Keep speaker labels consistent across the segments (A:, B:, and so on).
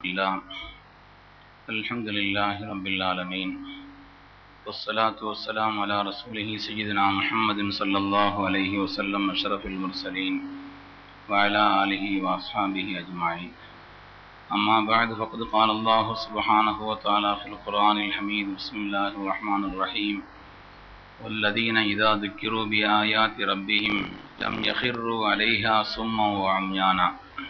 A: الله الحمد لله رب العالمين والصلاة والسلام على رسوله سيدنا محمد صلى الله عليه وسلم أشرف المرسلين وعلى آله وأصحابه أجمعين أما بعد فقد قال الله سبحانه وتعالى في القرآن الحميد بسم الله الرحمن الرحيم والذين إذا ذكروا بآيات ربهم لم يخروا عليها صما وعميانا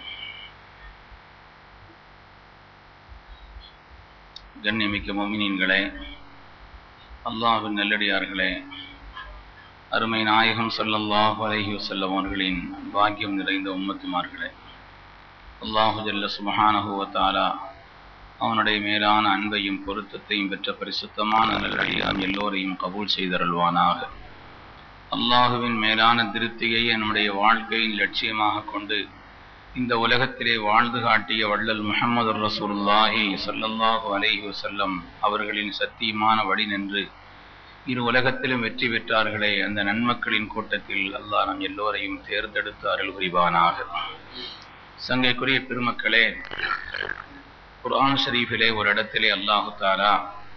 A: கண்ணியமிக்க மோமினின்களே அல்லாஹின் நல்லடியார்களே அருமை நாயகம் ஸல்லல்லாஹு அலைஹி வஸல்லம் அவர்களின் பாக்கியம் நிறைந்த உம்மத்துமார்களே அல்லாஹு ஜல்ல சுபஹானஹு வ தஆலா அவனுடைய மேலான அன்பையும் பொருத்தத்தையும் பெற்ற பரிசுத்தமான நல்லடியார் எல்லோரையும் கபூல் செய்தருள்வானாக அல்லாஹுவின் மேலான திருப்தியை நம்முடைய வாழ்க்கையின் லட்சியமாக கொண்டு இந்த உலகத்திலே வாழ்ந்து காட்டிய வள்ளல் முஹம்மது ரசூலுல்லாஹி ஸல்லல்லாஹு அலைஹி வஸல்லம் அவர்களின் சத்தியமான வழி நின்று இரு உலகத்திலும் வெற்றி பெற்றார்களே அந்த நன்மக்களின் கூட்டத்தில் அல்லாஹ் நம் எல்லோரையும் தேர்ந்தெடுத்து அருள் புரிவானாக சங்கைக்குரிய பெருமக்களே குர்ஆன் ஷரீஃபிலே ஒரு இடத்திலே அல்லாஹு தாலா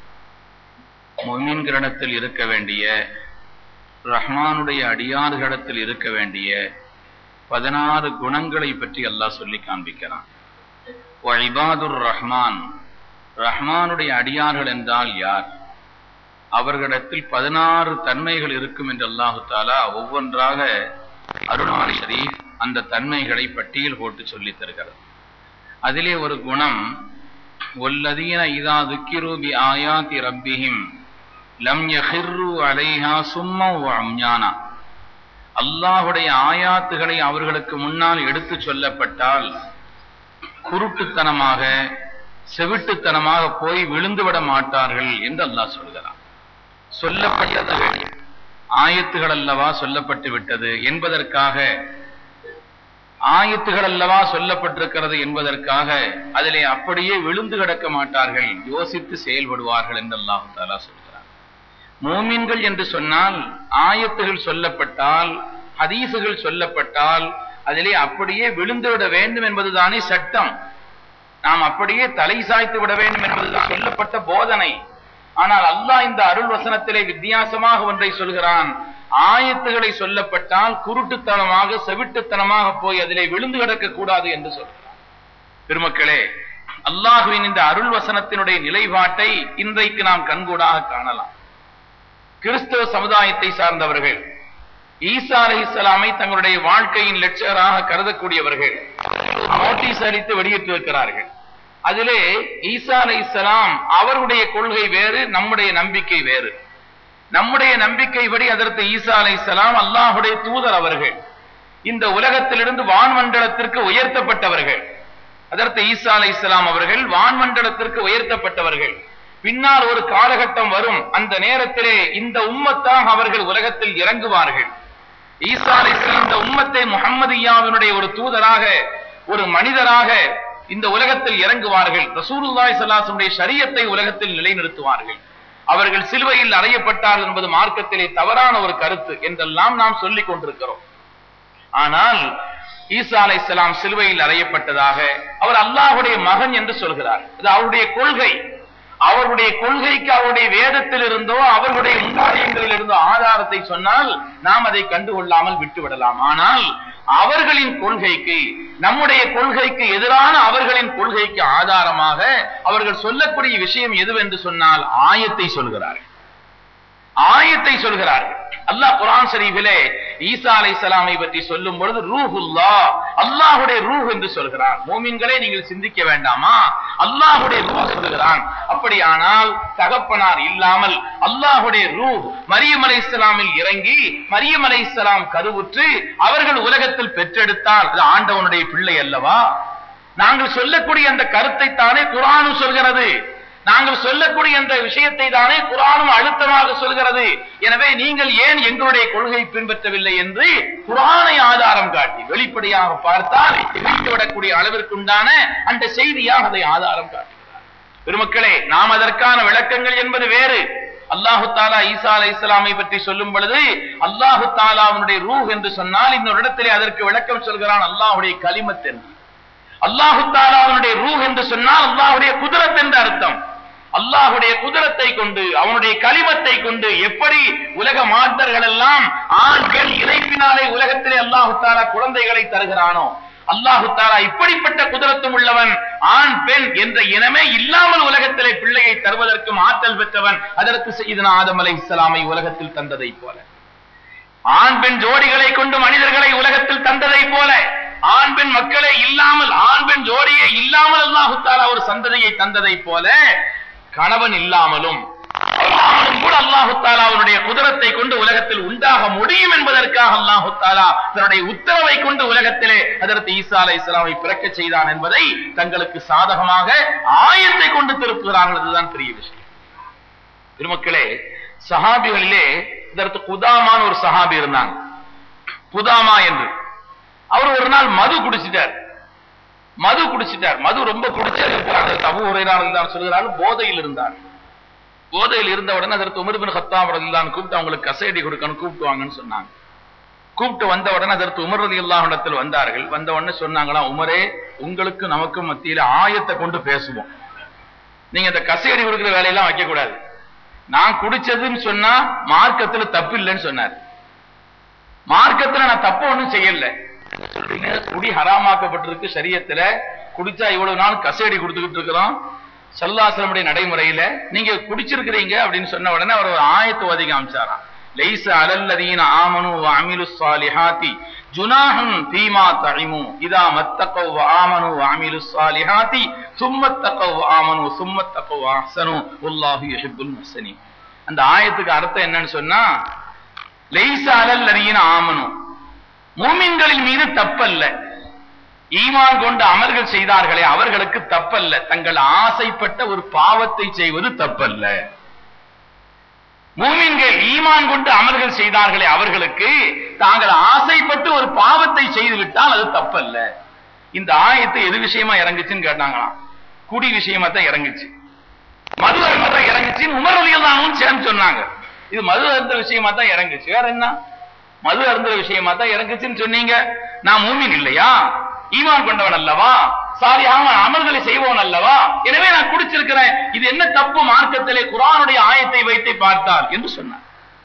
A: மொமீன்களிடத்தில் இருக்க வேண்டிய ரஹ்மானுடைய அடியார்களிடத்தில் இருக்க வேண்டிய பதினாறு குணங்களை பற்றி அல்லாஹ் சொல்லி காண்பிக்கிறான் இபாதுர் ரஹ்மான் ரஹ்மானுடைய அடியார்கள் என்றால் யார் அவர்களிடத்தில் பதினாறு தன்மைகள் இருக்கும் என்று அல்லாஹு தாலா ஒவ்வொன்றாக அருணாலி ஷரீஃப் அந்த தன்மைகளை பட்டியல் போட்டு சொல்லித் தருகிறது அதிலே ஒரு குணம் ஒல்லதீன இதா துக்கிரு பி ஆயாத்தி ரப்பிஹிம் லம் யஹிர்ரு அலைஹா சும்மா அம்ஞானா அல்லாஹுடைய ஆயாத்துகளை அவர்களுக்கு முன்னால் எடுத்து சொல்லப்பட்டால் குருட்டுத்தனமாக செவிட்டுத்தனமாக போய் விழுந்துவிட மாட்டார்கள் என்று அல்லாஹ் சொல்கிறான் சொல்லப்பட்டது ஆயத்துகள் அல்லவா சொல்லப்பட்டு விட்டது என்பதற்காக ஆயத்துகள் அல்லவா சொல்லப்பட்டிருக்கிறது என்பதற்காக அதிலே அப்படியே விழுந்து கிடக்க மாட்டார்கள் யோசித்து செயல்படுவார்கள் என்று அல்லாஹு தாலா சொல்கிறார் மோமீன்கள் என்று சொன்னால் ஆயத்துகள் சொல்லப்பட்டால் ஹதீசுகள் சொல்லப்பட்டால் அதிலே அப்படியே விழுந்து விட வேண்டும் என்பதுதானே சட்டம் நாம் அப்படியே தலை சாய்த்து விட வேண்டும் என்பதுதான் சொல்லப்பட்ட போதனை ஆனால் அல்லாஹ் இந்த அருள் வசனத்திலே வித்தியாசமாக ஒன்றை சொல்கிறான் ஆயத்துகளை சொல்லப்பட்டால் குருட்டுத்தனமாக செவிட்டுத்தனமாக போய் அதிலே விழுந்து கிடக்க கூடாது என்று சொல்கிறான் பெருமக்களே அல்லாஹுவின் இந்த அருள் வசனத்தினுடைய நிலைப்பாட்டை இன்றைக்கு நாம் கண்கூடாக காணலாம் கிறிஸ்தவ சமுதாயத்தை சார்ந்தவர்கள் ஈசா அலி இஸ்லாமை தங்களுடைய வாழ்க்கையின் லட்சராக கருதக்கூடியவர்கள் நோட்டீஸ் அளித்து வெளியிட்டிருக்கிறார்கள் அதிலே ஈசா அலி இஸ்லாம் அவருடைய கொள்கை வேறு நம்முடைய நம்பிக்கை வேறு நம்முடைய நம்பிக்கைப்படி அதற்கு ஈசா அலை இஸ்லாம் அல்லாஹுடைய தூதர் அவர்கள் இந்த உலகத்திலிருந்து வான்மண்டலத்திற்கு உயர்த்தப்பட்டவர்கள் அதற்கு ஈசா அலை இஸ்லாம் அவர்கள் வான்மண்டலத்திற்கு உயர்த்தப்பட்டவர்கள் பின்னால் ஒரு காலகட்டம் வரும் அந்த நேரத்திலே இந்த உம்மத்தாக அவர்கள் உலகத்தில் இறங்குவார்கள் ஈசா அலை இஸ்லாம் இந்த உம்மத்தை முகம்மதியாவினுடைய ஒரு தூதராக ஒரு மனிதராக இந்த உலகத்தில் இறங்குவார்கள் ரசூலுல்லாய் சல்லாசனுடைய சரியத்தை உலகத்தில் நிலைநிறுத்துவார்கள் அவர்கள் சிலுவையில் அறையப்பட்டார்கள் என்பது மார்க்கத்திலே தவறான ஒரு கருத்து என்றெல்லாம் நாம் சொல்லிக் கொண்டிருக்கிறோம் ஆனால் ஈசா அலை இஸ்லாம் சிலுவையில் அறையப்பட்டதாக அவர் அல்லாஹுடைய மகன் என்று சொல்கிறார் அது அவருடைய கொள்கை அவருடைய கொள்கைக்கு அவருடைய வேதத்தில் இருந்தோ அவர்களுடைய முன்னாடியங்களில் இருந்தோ ஆதாரத்தை சொன்னால் நாம் அதை கண்டுகொள்ளாமல் விட்டுவிடலாம் ஆனால் அவர்களின் கொள்கைக்கு நம்முடைய கொள்கைக்கு எதிரான அவர்களின் கொள்கைக்கு ஆதாரமாக அவர்கள் சொல்லக்கூடிய விஷயம் எதுவென்று சொன்னால் ஆயத்தை சொல்கிறார்கள் ஆயத்தை சொல்கிறார்கள் அல்லாஹ் குரான் ஷரீஃபிலே ஈசா அலை சலாமை பற்றி சொல்லும் பொழுது ரூஹுல்லா அல்லாஹுடைய ரூஹ் என்று சொல்கிறான் மோமின்களே நீங்கள் சிந்திக்க வேண்டாமா அல்லாஹுடைய ரூஹ் சொல்கிறான் அப்படியானால் தகப்பனார் இல்லாமல் அல்லாஹுடைய ரூஹ் மரியம் அலை இஸ்லாமில் இறங்கி மரியம் அலை இஸ்லாம் கருவுற்று அவர்கள் உலகத்தில் பெற்றெடுத்தால் அது ஆண்டவனுடைய பிள்ளை அல்லவா நாங்கள் சொல்லக்கூடிய அந்த கருத்தை தானே குரானும் சொல்கிறது நாங்கள் சொல்லக்கூடிய அந்த விஷயத்தை தானே குரானும் அழுத்தமாக சொல்கிறது எனவே நீங்கள் ஏன் எங்களுடைய கொள்கை பின்பற்றவில்லை என்று குரானை ஆதாரம் காட்டி வெளிப்படையாக பார்த்தால் விடக்கூடிய அளவிற்குண்டான அந்த செய்தியாக அதை ஆதாரம் காட்டுகிறார் பெருமக்களே நாம் அதற்கான விளக்கங்கள் என்பது வேறு அல்லாஹு தாலா ஈசா அலை இஸ்லாமை பற்றி சொல்லும் பொழுது அல்லாஹு தாலாவுடைய ரூஹ் என்று சொன்னால் இன்னொரு இடத்திலே அதற்கு விளக்கம் சொல்கிறான் அல்லாஹுடைய கலிமத் என்று அல்லாஹு தாலாவுடைய ரூஹ் என்று சொன்னால் அல்லாஹுடைய குதிரத் என்று அர்த்தம் அல்லாஹுடைய குதிரத்தை கொண்டு அவனுடைய களிமத்தை கொண்டு எப்படி உலக மாந்தர்கள் எல்லாம் ஆண் பெண் இணைப்பினாலே உலகத்திலே அல்லாஹு தாலா குழந்தைகளை தருகிறானோ அல்லாஹு தாலா இப்படிப்பட்ட குதிரத்தும் உள்ளவன் ஆண் பெண் என்ற இனமே இல்லாமல் உலகத்திலே பிள்ளையை தருவதற்கும் ஆற்றல் பெற்றவன் அதற்கு செய்தன ஆதம் அலை இஸ்லாமை உலகத்தில் தந்ததை போல ஆண் பெண் ஜோடிகளை கொண்டு மனிதர்களை உலகத்தில் தந்ததை போல ஆண் பெண் மக்களே இல்லாமல் ஆண் பெண் ஜோடியே இல்லாமல் அல்லாஹு தாலா ஒரு சந்ததியை தந்ததை போல கணவன் இல்லாமலும் இல்லாமலும் கூட அல்லாஹு தாலா அவனுடைய குதிரத்தை கொண்டு உலகத்தில் உண்டாக முடியும் என்பதற்காக அல்லாஹு தாலா தன்னுடைய உத்தரவை கொண்டு உலகத்திலே அதற்கு ஈசா அலை இஸ்லாமை பிறக்க செய்தான் என்பதை தங்களுக்கு சாதகமாக ஆயத்தை கொண்டு திருப்புகிறார்கள் அதுதான் பெரிய விஷயம் திருமக்களே சஹாபிகளிலே இதற்கு குதாமான ஒரு சஹாபி இருந்தாங்க குதாமா என்று அவர் ஒரு நாள் மது குடிச்சிட்டார் மது குடிச்சிட்டார் மது ரொம்ப குடிச்சாரு தபு உரையாளர்கள் தான் சொல்கிறார் போதையில் இருந்தார் போதையில் இருந்தவுடனே அதற்கு உமர்பின் ஹத்தாம் ரதில்லான் கூப்பிட்டு அவங்களுக்கு கசையடி கொடுக்கணும் கூப்பிட்டு வாங்கன்னு சொன்னாங்க கூப்பிட்டு வந்த உடனே அதற்கு உமர் ரதி இடத்தில் வந்தார்கள் வந்த உடனே சொன்னாங்களாம் உமரே உங்களுக்கு நமக்கும் மத்தியில ஆயத்தை கொண்டு பேசுவோம் நீங்க இந்த கசையடி கொடுக்கிற வேலையெல்லாம் வைக்க கூடாது நான் குடிச்சதுன்னு சொன்னா மார்க்கத்துல தப்பு இல்லைன்னு சொன்னார் மார்க்கத்துல நான் தப்பு ஒண்ணும் செய்யல சொல்றீங்க குடி ஹராமாக்கப்பட்டிருக்கு சரியத்துல குடிச்சா இவ்வளவு நாள் கசையடி கொடுத்துக்கிட்டு இருக்கிறோம் சல்லாசலமுடைய நடைமுறையில நீங்க குடிச்சிருக்கிறீங்க அப்படின்னு சொன்ன உடனே அவர் ஒரு ஆயத்து ஒதுக்கி காமிச்சாராம் லைச அலல்லதீன ஆமனு வ அமிலு ஸாலிஹாத்தி ஜுனாஹும் ஃபீமா தஇமு இதா மத்தகவ் வ ஆமனு வ அமிலு ஸாலிஹாத்தி சும்ம தகவ் வ ஆமனு சும்ம தகவ் வ அஹ்சனு வல்லாஹு யுஹிப்புல் முஹ்ஸினீன் அந்த ஆயத்துக்கு அர்த்தம் என்னன்னு சொன்னா லைச அலல்லதீன ஆமனு மூமின்களின் மீது தப்பல்ல ஈமான் கொண்டு அமல்கள் செய்தார்களே அவர்களுக்கு தப்பல்ல தங்கள் ஆசைப்பட்ட ஒரு பாவத்தை செய்வது தப்பல்ல மூமின்கள் ஈமான் கொண்டு அமல்கள் செய்தார்களே அவர்களுக்கு தாங்கள் ஆசைப்பட்டு ஒரு பாவத்தை செய்து விட்டால் அது தப்பல்ல இந்த ஆயத்தை எது விஷயமா இறங்குச்சுன்னு கேட்டாங்களாம் குடி விஷயமா தான் இறங்குச்சு மது அருந்த தான் இறங்குச்சுன்னு உமர் அலியல்லானும் சேர்ந்து சொன்னாங்க இது மது அருந்த விஷயமா தான் இறங்குச்சு வேற என்ன மது அருந்துற விஷயமா தான் இறங்குச்சுன்னு சொன்னீங்க நான் மூமின் இல்லையா ஈமான் கொண்டவன் அல்லவா சாரியாக அமல்களை செய்வோன் அல்லவா எனவே நான் குடிச்சிருக்கிறேன் இது என்ன தப்பு மார்க்கத்திலே குரானுடைய ஆயத்தை வைத்து பார்த்தால் என்று சொன்னார்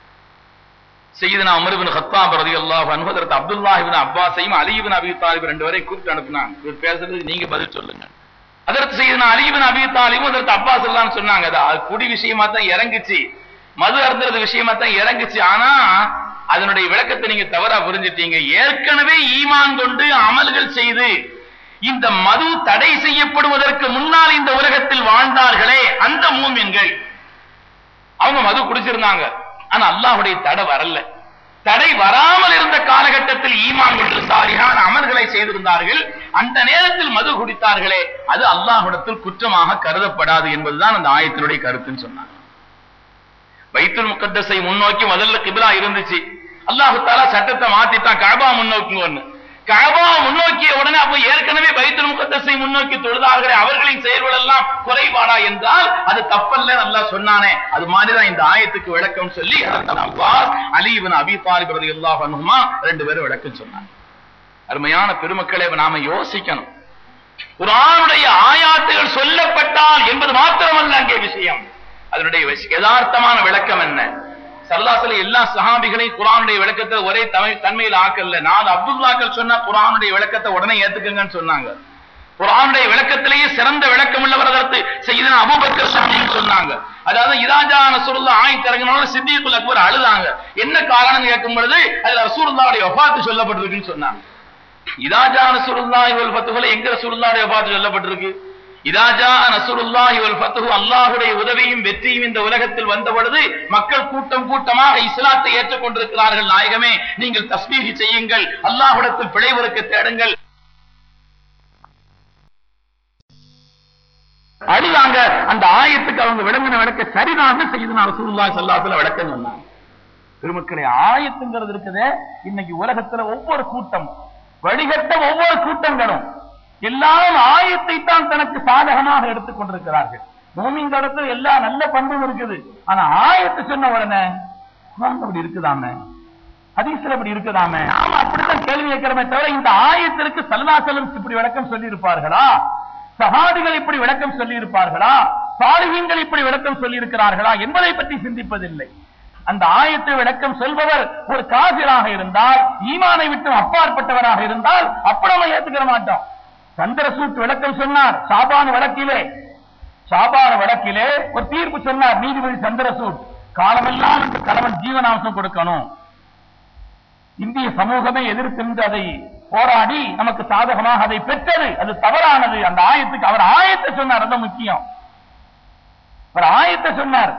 A: செய்தனா உமர் இப்னு கத்தாப் ரலியல்லாஹு அன்ஹு ஹஜ்ரத் அப்துல்லாஹ் இப்னு அப்பாஸையும் அலி இப்னு அபீ தாலிப் ரெண்டு பேரையும் கூப்பிட்டு அனுப்புனாங்க இவர் பேசுறதுக்கு நீங்க பதில் சொல்லுங்க அதற்கு செய்தனா அலி இப்னு அபீ தாலிபும் அதற்கு அப்பாஸ் எல்லாம் சொன்னாங்க அது குடி விஷயமா தான் இறங்குச்சு மது அருந்துறது விஷயமா தான் இறங்குச்சு ஆனா அதனுடைய விளக்கத்தை நீங்க தவறா புரிஞ்சிட்டீங்க ஏற்கனவே ஈமான் கொண்டு அமல்கள் செய்து இந்த மது தடை செய்யப்படுவதற்கு முன்னால் இந்த உலகத்தில் வாழ்ந்தார்களே அந்த மூமின்கள் அவங்க மது குடிச்சிருந்தாங்க ஆனா அல்லாஹுடைய தடை வரல தடை வராமல் இருந்த காலகட்டத்தில் ஈமான் கொண்டு சாரியான அமல்களை செய்திருந்தார்கள் அந்த நேரத்தில் மது குடித்தார்களே அது அல்லாஹுடத்தில் குற்றமாக கருதப்படாது என்பதுதான் அந்த ஆயத்தினுடைய கருத்துன்னு சொன்னாங்க பைத்துல் முகத்தஸை முன்னோக்கி முதல்ல கிபிலா இருந்துச்சு அல்லாஹு தாலா சட்டத்தை மாத்திட்டான் கஅபா முன்னோக்குன்னு கஅபா முன்னோக்கிய உடனே அப்ப ஏற்கனவே பைத்துல் முகத்தஸை முன்னோக்கி தொழுதார்களே அவர்களின் செயல்கள் எல்லாம் குறைபாடா என்றால் அது தப்பல்ல அல்லாஹ் சொன்னானே அது மாதிரிதான் இந்த ஆயத்துக்கு விளக்கம் சொல்லி அப்பாஸ் அலி இப்னு அபீ தாலிப் ரலியல்லாஹு அன்ஹுமா ரெண்டு பேரும் விளக்கம் சொன்னாங்க அருமையான பெருமக்களே நாம யோசிக்கணும் குர்ஆனுடைய ஆயாத்துகள் சொல்லப்பட்டால் என்பது மாத்திரமல்ல அங்கே விஷயம் அதனுடைய யதார்த்தமான விளக்கம் என்ன சல்லாசல எல்லா சஹாபிகளையும் குரானுடைய விளக்கத்தை ஒரே தமிழ் தன்மையில் ஆக்கல்ல நாலு அப்துல்லாக்கள் சொன்னா குரானுடைய விளக்கத்தை உடனே ஏத்துக்குங்கன்னு சொன்னாங்க குரானுடைய விளக்கத்திலேயே சிறந்த விளக்கம் உள்ளவர் அதற்கு செய்தன அபுபக்கர் சாமின்னு சொன்னாங்க அதாவது இராஜா நசூருல்லா ஆயத்து இறங்கினாலும் சித்திகுல் அக்பர் அழுதாங்க என்ன காரணம் கேட்கும் பொழுது அதுல ரசூலுல்லாவுடைய வஃபாத்து சொல்லப்பட்டிருக்குன்னு சொன்னாங்க இதாஜா நசூருல்லாஹி வல் ஃபத்ஹுல எங்க ரசூலுல்லாவுடைய வஃபாத்து சொல்லப்பட்டிருக்கு இதாஜா நசுருல்லாஹி வல் ஃபத்ஹு அல்லாஹ்வுடைய உதவியும் வெற்றியும் இந்த உலகத்தில் வந்த பொழுது மக்கள் கூட்டம் கூட்டமாக இஸ்லாத்தை ஏற்றுக்கொண்டிருக்கிறார்கள் நாயகமே நீங்கள் தஸ்மீகி செய்யுங்கள் அல்லாஹ்விடத்தில் பிழைவருக்கு தேடுங்கள் அழுதாங்க அந்த ஆயத்துக்கு அவங்க விளங்கின விளக்க சரிதாக செய்து ரசூலுல்லாஹி ஸல்லல்லாஹு அலைஹி விளக்கம் சொன்னாங்க பெருமக்களே ஆயத்துங்கிறது இருக்குதே இன்னைக்கு உலகத்துல ஒவ்வொரு கூட்டம் வழிகட்ட ஒவ்வொரு கூட்டங்களும் எல்லாரும் ஆயத்தை தான் தனக்கு சாதகமாக எடுத்துக் கொண்டிருக்கிறார்கள் பூமியின் இடத்துல எல்லா நல்ல பண்பும் இருக்குது ஆனா ஆயத்தை சொன்ன உடனே குரான் அப்படி இருக்குதாமே
B: ஹதீஸ்ல இப்படி இருக்குதாமே நாம அப்படித்தான் கேள்வி கேட்கிறோமே தவிர இந்த ஆயத்திற்கு சல்லாசலம் இப்படி விளக்கம் சொல்லி இருப்பார்களா சஹாபிகள் இப்படி விளக்கம் சொல்லி இருப்பார்களா சாலிகங்கள் இப்படி விளக்கம் சொல்லி இருக்கிறார்களா என்பதை பற்றி சிந்திப்பதில்லை அந்த ஆயத்தை விளக்கம் சொல்பவர் ஒரு காபிராக இருந்தால் ஈமானை விட்டு அப்பாற்பட்டவராக இருந்தால் அப்ப நம்ம ஏத்துக்கிற மாட்டோம் சந்திரசூட் விளக்கம் சொன்னார் சாபான் வழக்கிலே சாபான வழக்கிலே ஒரு தீர்ப்பு சொன்னார் நீதிபதி சந்திரசூட் காலமெல்லாம் இந்த கணவன் ஜீவனாம்சம் கொடுக்கணும் இந்திய சமூகமே எதிர்த்து அதை போராடி நமக்கு சாதகமாக அதை பெற்றது அது தவறானது அந்த ஆயத்துக்கு அவர் ஆயத்தை சொன்னார் அது முக்கியம் அவர் ஆயத்தை சொன்னார்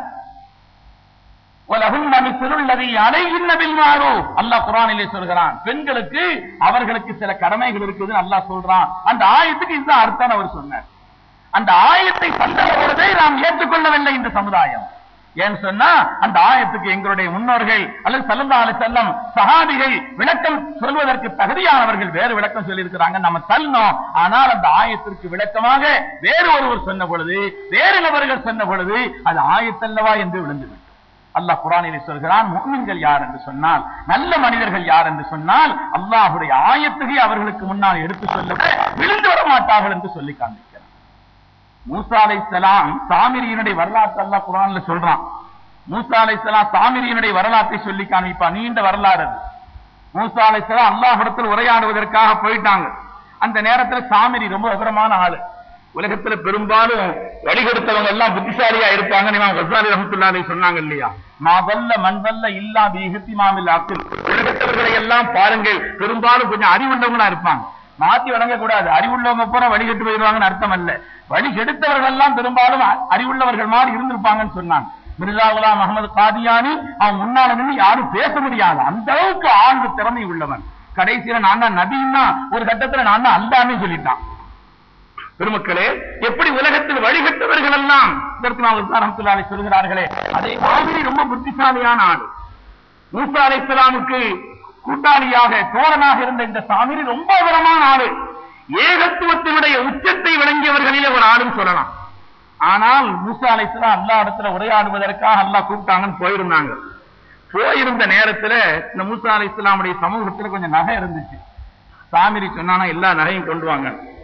B: உலகும் நமித்திருள்ளதை அலைகின்ற பில்மாறு அல்லாஹ் குரானிலே சொல்கிறான் பெண்களுக்கு அவர்களுக்கு சில கடமைகள் இருக்குதுன்னு அல்லாஹ் சொல்றான் அந்த ஆயத்துக்கு இதுதான் அர்த்தம் அவர் சொன்னார் அந்த ஆயத்தை சந்தர்ப்பத்தை நாம் ஏற்றுக்கொள்ளவில்லை இந்த சமுதாயம் ஏன்னு சொன்னா அந்த ஆயத்துக்கு எங்களுடைய முன்னோர்கள் அல்லது சல்லா அலி செல்லம் சஹாபிகள் விளக்கம் சொல்வதற்கு தகுதியானவர்கள் வேறு விளக்கம் சொல்லியிருக்கிறாங்க நம்ம தள்ளணும் ஆனால் அந்த ஆயத்திற்கு விளக்கமாக வேறு ஒருவர் சொன்ன பொழுது வேறு நபர்கள் சொன்ன பொழுது அது ஆயத்தல்லவா என்று விழுந்துவிடும் அல்லாஹ் குரானிலே சொல்கிறான் முக்மின்கள் யார் என்று சொன்னால் நல்ல மனிதர்கள் யார் என்று சொன்னால் அல்லாஹுடைய ஆயத்துகை அவர்களுக்கு முன்னால் எடுத்து சொல்ல விழுந்து வர மாட்டார்கள் என்று சொல்லி காண்பிக்கிறார் மூசா அலை சலாம் சாமிரியினுடைய வரலாற்று அல்லாஹ் குரான்ல சொல்றான் மூசா அலை சலாம் சாமிரியினுடைய வரலாற்றை சொல்லி காண்பிப்பான் நீண்ட வரலாறு அது மூசா அலை சலாம் அல்லாஹிடத்தில் உரையாடுவதற்காக போயிட்டாங்க அந்த நேரத்துல சாமிரி ரொம்ப விவரமான ஆளு உலகத்துல பெரும்பாலும் வழிகெடுத்தவங்க எல்லாம் புத்திசாலியா இருப்பாங்க இமாம் கசாலி ரஹமத்துல்லாஹி சொன்னாங்க இல்லையா மாவல்ல மண்வல்ல இல்லா பிஹத்தி மாமில் ஆக்குல் உலகத்தவர்களை எல்லாம் பாருங்கள் பெரும்பாலும் கொஞ்சம் அறிவுள்ளவங்களா இருப்பாங்க மாத்தி வழங்க கூடாது அறிவுள்ளவங்க பூரா வழிகெட்டு போயிடுவாங்கன்னு அர்த்தம் அல்ல வழி கெடுத்தவர்கள் எல்லாம் பெரும்பாலும் அ- அறிவுள்ளவர்கள் மாதிரி இருந்திருப்பாங்கன்னு சொன்னாங்க மிர்சா குலாம் அகமது காதியானி அவன் முன்னால நின்று யாரும் பேச முடியாது அந்த அளவுக்கு ஆழ்ந்த திறமை உள்ளவன் கடைசியில நான் தான் நபின்னா ஒரு கட்டத்துல நான் தான் அல்லான்னு சொல்லிட்டான் பெருமக்களே எப்படி உலகத்தில் வழிகட்டவர்கள் எல்லாம் இதற்கு நாம் ரஹமத்துல்லாஹி சொல்கிறார்களே அதே மாதிரி ரொம்ப புத்திசாலியான ஆள் மூசா அலைஹிஸ்ஸலாமுக்கு கூட்டாளியாக தோழனாக இருந்த இந்த சாமிரி ரொம்ப விவரமான ஆளு ஏகத்துவத்தினுடைய உச்சத்தை விளங்கியவர்களிலே ஒரு ஆளும் சொல்லலாம் ஆனால் மூசா அலைஹிஸ்ஸலாம் அல்லாஹ் இடத்துல உரையாடுவதற்காக அல்லாஹ் கூப்பிட்டாங்கன்னு போயிருந்தாங்க போயிருந்த நேரத்துல இந்த மூசா அலைஹிஸ்ஸலாமுடைய சமூகத்துல கொஞ்சம் நகை இருந்துச்சு சாமிரி சொன்னானா எல்லா நகையும் கொண்டு வாங்க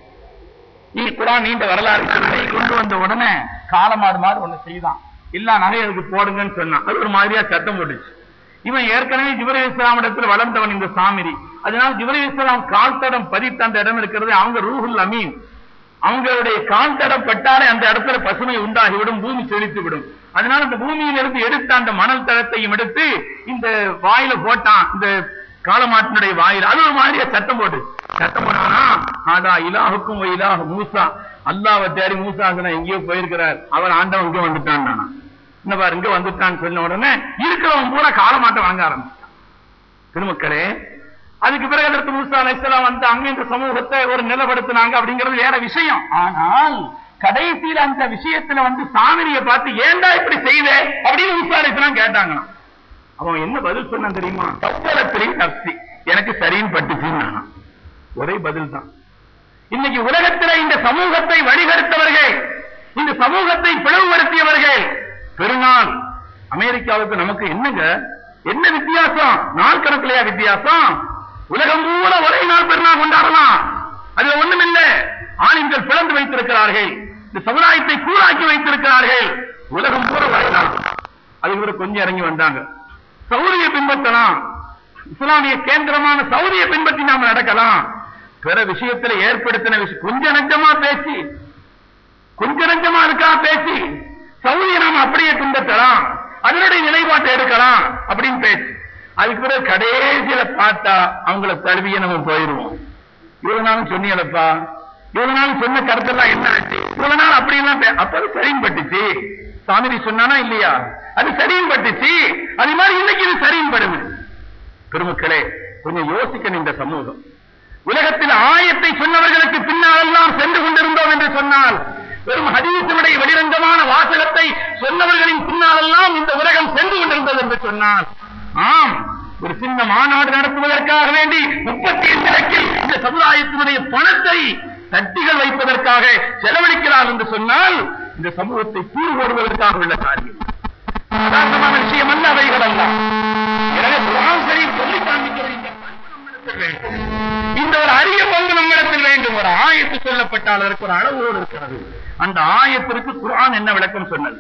B: நீ குரான் நீண்ட வரலாறு சொல்லி கொண்டு வந்த உடனே காலமாடு மாதிரி ஒண்ணு செய்தான் எல்லா நகை அதுக்கு போடுங்கன்னு சொன்னான் அது ஒரு மாதிரியா சத்தம் போட்டுச்சு இவன் ஏற்கனவே ஜிபரி இஸ்லாம் இடத்துல வளர்ந்தவன் இந்த சாமிரி அதனால ஜிபரி இஸ்லாம் கால் தடம் பதித்த அந்த இடம் இருக்கிறது அவங்க ரூஹுல் அமீன் அவங்களுடைய கால் தடம் பட்டாலே அந்த இடத்துல பசுமை உண்டாகிவிடும் பூமி செழித்து விடும் அதனால அந்த பூமியிலிருந்து எடுத்த அந்த மணல் தடத்தையும் எடுத்து இந்த வாயில போட்டான் இந்த காலமாட்டினுடைய வாயில் அது ஒரு மாதிரியா சத்தம் போட்டு சத்தம் போனானா ஆதா இலாஹுக்கும் வ இலாஹு மூசா அல்லாஹ்வை தேடி மூசா சொன்னா எங்கேயோ போயிருக்கிறார் அவர் ஆண்டவன் இங்க வந்துட்டான் நானா இந்த பாரு இங்க வந்துட்டான்னு சொன்ன உடனே இருக்கிறவன் பூரா காலமாட்டை வாங்க ஆரம்பிச்சான் திருமக்களே அதுக்கு பிறகு அதற்கு மூசா அலைஹிஸ்ஸலாம் வந்து அங்க இந்த சமூகத்தை ஒரு நிலப்படுத்தினாங்க அப்படிங்கிறது வேற விஷயம் ஆனால் கடைசியில் அந்த விஷயத்துல வந்து சாமிரியை பார்த்து ஏன்டா இப்படி செய்த அப்படின்னு மூசா அலைஹிஸ்ஸலாம் கேட்டாங்களாம் அவன் என்ன பதில் சொன்னான் தெரியுமா தப்பலத்திரி நப்சி எனக்கு சரின்னு பட்டுச்சுன்னு ஒரே பதில் தான் இன்னைக்கு உலகத்துல இந்த சமூகத்தை வழிகெடுத்தவர்கள் இந்த சமூகத்தை பிளவுபடுத்தியவர்கள் பெருநாள் அமெரிக்காவுக்கு நமக்கு என்னங்க என்ன வித்தியாசம் நாள் கணக்கிலையா வித்தியாசம் உலகம் பூரா ஒரே நாள் பெருநாள் கொண்டாடலாம் அதுல ஒண்ணும் இல்ல ஆணிகள் பிளந்து வைத்திருக்கிறார்கள் இந்த சமுதாயத்தை கூறாக்கி வைத்திருக்கிறார்கள் உலகம் பூரா ஒரே நாள் அதுக்கு பிறகு கொஞ்சம் இறங்கி வந்தாங்க சௌரிய பின்பற்றலாம் இஸ்லாமிய கேந்திரமான சௌரிய பின்பற்றி நாம நடக்கலாம் பிற விஷயத்துல ஏற்படுத்தின விஷயம் கொஞ்ச நஞ்சமா பேசி கொஞ்ச நஞ்சமா இருக்கா பேசி சௌரிய நாம அப்படியே பின்பற்றலாம் அதனுடைய நிலைப்பாட்டை எடுக்கலாம் அப்படின்னு பேசி அதுக்கு பிறகு கடைசியில பார்த்தா அவங்கள தழுவிய நம்ம போயிருவோம் இவ்வளவு நாளும் சொன்னீங்களப்பா இவ்வளவு நாள் சொன்ன கருத்தெல்லாம் என்ன ஆச்சு இவ்வளவு நாள் அப்படி எல்லாம் பே- அப்ப அது சரியும் பட்டுச்சு சாமிரி சொன்னானா இல்லையா அது சரியும் பட்டுச்சு அது மாதிரி இன்னைக்கு இது சரியும் படுது பெருமக்களே கொஞ்சம் யோசிக்கணும் இந்த சமூகம் உலகத்தில் ஆயத்தை சொன்னவர்களுக்கு பின்னாலெல்லாம் சென்று கொண்டிருந்தோம் என்று சொன்னால் வெறும் ஹதீசனுடைய வெளிரங்கமான வாசகத்தை சொன்னவர்களின் பின்னாலெல்லாம் இந்த உலகம் சென்று கொண்டிருந்தது என்று சொன்னால் ஆம் ஒரு சின்ன மாநாடு நடத்துவதற்காக வேண்டி முப்பத்தி ஐந்து லட்சம் இந்த சமுதாயத்தினுடைய பணத்தை தட்டிகள் வைப்பதற்காக செலவழிக்கிறார் என்று சொன்னால் இந்த சமூகத்தை கூறு போடுவதற்காக உள்ள காரியம் சாதாரணமான விஷயம் அல்ல அவைகள் அல்ல எனவே குரான் ஷரீஃப் சொல்லித் வேண்டும் இந்த ஒரு அரிய பங்கு நம்மிடத்தில் வேண்டும் ஒரு ஆயத்து சொல்லப்பட்டால் அதற்கு ஒரு அளவோடு இருக்கிறது அந்த ஆயத்திற்கு குர்ஆன் என்ன விளக்கம் சொன்னது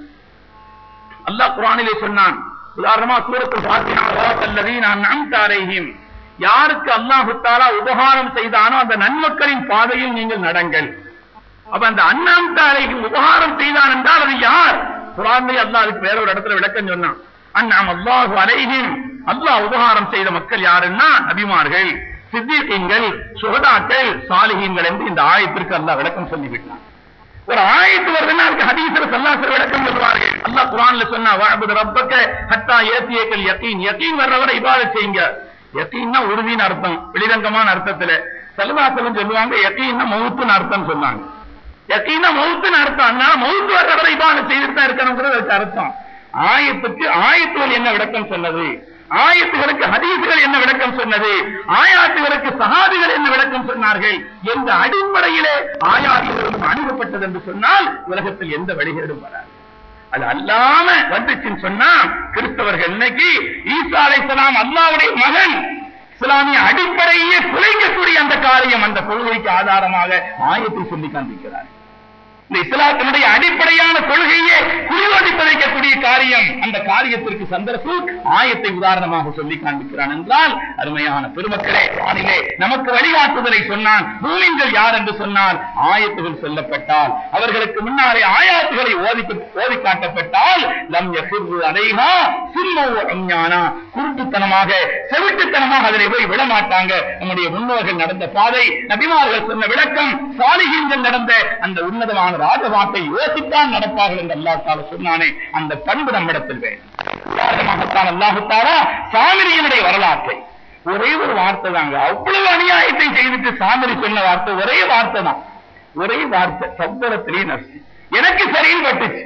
B: அல்லாஹ் குர்ஆனிலே சொன்னான் உதாரணமா சூரத்தில் பார்த்தீங்கன்னா நான் அலைஹிம் யாருக்கு அல்லாஹு தாலா உபகாரம் செய்தானோ அந்த நன்மக்களின் பாதையில் நீங்கள் நடங்கள் அப்ப அந்த அண்ணாம் தாலைக்கு உபகாரம் செய்தான் என்றால் அது யார் குரான்லே அல்லாஹ் அதுக்கு வேற ஒரு இடத்துல விளக்கம் சொன்னான் அண்ணாம் அல்லாஹு அலைஹிம் அல்லாஹ் உபகாரம் செய்த மக்கள் யாருன்னா நபிமார்கள் சித்திகங்கள் சுகதாக்கள் சாலிகீன்கள் என்று இந்த ஆயத்திற்கு அல்லாஹ் விளக்கம் சொல்லிவிட்டான் ஒரு ஆயத்து வருதுன்னா அதுக்கு ஹதீஸ்ல சல்லாசர் விளக்கம் சொல்லுவார்கள் அல்லாஹ் குர்ஆன்ல சொன்னா வஅபுது ரப்பக்க ஹத்தா ஏத்தியக்கல் யகீன் யகீன் வர்றவரை இபாதத் செய்யுங்க யகீன்னா உறுதின்னு அர்த்தம் வெளிரங்கமான அர்த்தத்துல செல்வாசலம் சொல்லுவாங்க யகீன்னா மௌத்துன்னு அர்த்தம் சொன்னாங்க யகீனா மௌத்துன்னு அர்த்தம் அதனால மௌத்து வர்றவரை இபாதத் செய்துட்டு தான் இருக்கணுங்கிறது அதுக்கு அர்த்தம் ஆயத்துக்கு ஆயத்துகள் என்ன விளக்கம் சொன்னது ஆயத்துகளுக்கு ஹதீசுகள் என்ன விளக்கம் சொன்னது ஆயாத்துகளுக்கு சஹாபிகள் என்ன விளக்கம் சொன்னார்கள் என்ற அடிப்படையிலே ஆயாத்துகளும் அணுகப்பட்டது என்று சொன்னால் உலகத்தில் எந்த வழிகேடும் வராது அது அல்லாம வந்துச்சுன்னு சொன்னா கிறிஸ்தவர்கள் இன்னைக்கு ஈசா அலைஹிஸ்ஸலாம் அல்லாஹ்வுடைய மகன் இஸ்லாமிய அடிப்படையே குலைக்கக்கூடிய அந்த காரியம் அந்த கொள்கைக்கு ஆதாரமாக ஆயத்தை சொல்லி காண்பிக்கிறார் இந்த இஸ்லாத்தினுடைய அடிப்படையான கொள்கையே குறிவடிப்பதைக்கக்கூடிய காரியம் அந்த காரியத்திற்கு சந்தர்ப்பு ஆயத்தை உதாரணமாக சொல்லி காண்பிக்கிறான் என்றால் அருமையான பெருமக்களே வானிலே நமக்கு வழிகாட்டுதலை சொன்னான் பூமிங்கள் யார் என்று சொன்னால் ஆயத்துகள் சொல்லப்பட்டால் அவர்களுக்கு முன்னாலே ஆயாத்துகளை ஓதி ஓதி காட்டப்பட்டால் லம் யசிறு அலைஹா சிம்மோ அஞ்ஞானா குருட்டுத்தனமாக செவிட்டுத்தனமாக அதில் போய் விடமாட்டாங்க நம்முடைய முன்னோர்கள் நடந்த பாதை நபிமார்கள் சொன்ன விளக்கம் சாலிகீன்கள் நடந்த அந்த உன்னதமான ராஜவாட்டை யோசித்தான் நடப்பார்கள் என்று அல்லாஹ் தாலா சொன்னானே அந்த பண்பு நம்மிடத்தில் வேண்டும் உதாரணமாகத்தான் அல்லாஹு தாலா சாமிரியனுடைய வரலாற்றை ஒரே ஒரு வார்த்தை தாங்க அவ்வளவு அநியாயத்தை செய்துட்டு சாமரி சொன்ன வார்த்தை ஒரே வார்த்தை தான் ஒரே வார்த்தை சம்பளத்திலேயே நஷ்டம் எனக்கு சரின்னு பட்டுச்சு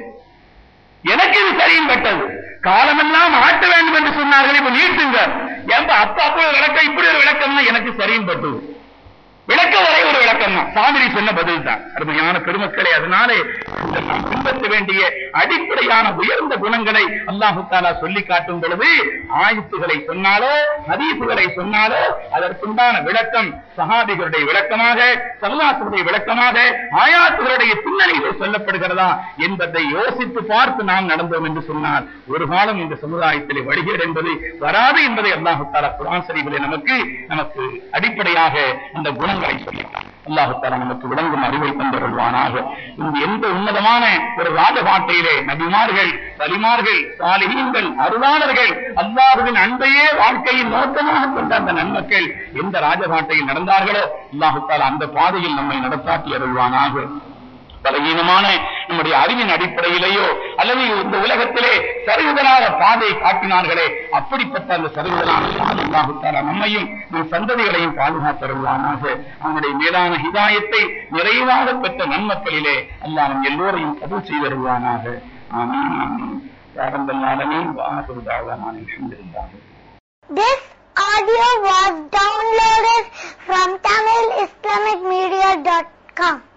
B: எனக்கு இது சரியும் பட்டது காலமெல்லாம் ஆட்ட வேண்டும் என்று சொன்னார்கள் இப்ப நீட்டுங்க ஏன்பா அப்பா அப்போ ஒரு விளக்கம் இப்படி ஒரு விளக்கம்னா எனக்கு சரியும் பட்டது விளக்க வரை ஒரு விளக்கம் தான் சாமிரி சொன்ன பதில் தான் அருமையான பெருமக்களே அதனாலே இதில் நாம் பின்பற்ற வேண்டிய அடிப்படையான உயர்ந்த குணங்களை அல்லாஹு தாலா சொல்லி காட்டும் பொழுது ஆயுத்துகளை சொன்னாலோ ஹதீசுகளை சொன்னாலோ அதற்குண்டான விளக்கம் சஹாபிகளுடைய விளக்கமாக சல்லாசுடைய விளக்கமாக ஆயாத்துகளுடைய பின்னணியில் சொல்லப்படுகிறதா என்பதை யோசித்து பார்த்து நாம் நடந்தோம் என்று சொன்னால் ஒரு காலம் இந்த சமுதாயத்திலே வழிகேடு என்பது வராது என்பதை அல்லாஹு தாலா குரான் சரிவிலே நமக்கு நமக்கு அடிப்படையாக அந்த குணங்களை சொல்லிட்டான் அல்லாஹு தாலா நமக்கு விளங்கும் அறிவை தந்தருள்வானாக இந்த எந்த உன்னதமான ஒரு ராஜபாட்டையிலே நபிமார்கள் வலிமார்கள் சாலிகீன்கள் அருளாளர்கள் அல்லாஹுவின் அன்பையே வாழ்க்கையின் நோக்கமாக கொண்ட அந்த நன்மக்கள் எந்த ராஜபாட்டையில் நடந்தார்களோ அல்லாஹு தாலா அந்த பாதையில் நம்மை நடத்தாட்டி அருள்வானாக பலகீனமான நம்முடைய அறிவின் அடிப்படையிலேயோ அல்லது இந்த உலகத்திலே சருகுதலாக பாதை காட்டினார்களே அப்படிப்பட்ட அந்த சருகுதலான பாதுகாத்தார நம்மையும் நம் சந்ததிகளையும் பாதுகாத்தருள்வானாக அவனுடைய மேலான ஹிதாயத்தை நிறைவாக பெற்ற நன்மக்களிலே அல்லாஹ் நம் எல்லோரையும் கபூல் செய்தருள்வானாக ஆமீன் ஆமீன் யாரம்பல் ஆலமீன் வாஹிரு தாவானான் அல்ஹம்துலில்லாஹ்
C: This audio was downloaded from TamilIslamicMedia.com.